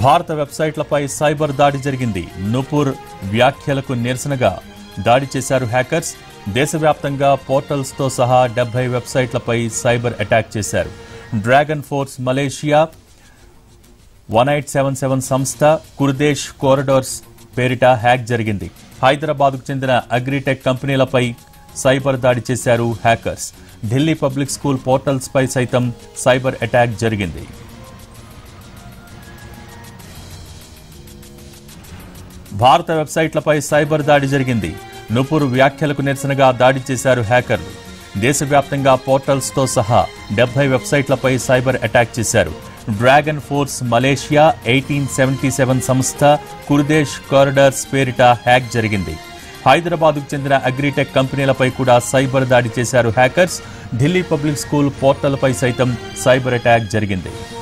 భారత వెబ్సైట్లపై సైబర్ దాడి జరిగింది నూపూర్ వ్యాఖ్యలకు నిరసనగా దాడి చేశారు హ్యాకర్స్ దేశవ్యాప్తంగా పోర్టల్స్తో సహా డెబ్బై వెబ్సైట్లపై సైబర్ అటాక్ చేశారు Dragon Force Malaysia one eight seven seven సంస్థ కుర్దేశ్ కోరిడోర్స్ పేరిట హ్యాక్ జరిగింది హైదరాబాద్కు చెందిన అగ్రిటెక్ కంపెనీలపై సైబర్ దాడి చేశారు hackers Delhi Public School portals పై సైతం సైబర్ అటాక్ జరిగింది భారత వెబ్సైట్లపై సైబర్ దాడి జరిగింది నుపూర్ వ్యాఖ్యలకు నిరసనగా దాడి చేశారు హ్యాకర్లు దేశవ్యాప్తంగా పోర్టల్స్తో సహా డెబ్బై వెబ్సైట్లపై సైబర్ అటాక్ చేశారు Dragon Force Malaysia eighteen seventy seven సంస్థ కుర్దేశ్ కారిడార్స్ పేరిట హ్యాక్ జరిగింది హైదరాబాద్కు చెందిన అగ్రిటెక్ కంపెనీలపై కూడా సైబర్ దాడి చేశారు హ్యాకర్స్ ఢిల్లీ పబ్లిక్ స్కూల్ పోర్టల్పై సైతం సైబర్ అటాక్ జరిగింది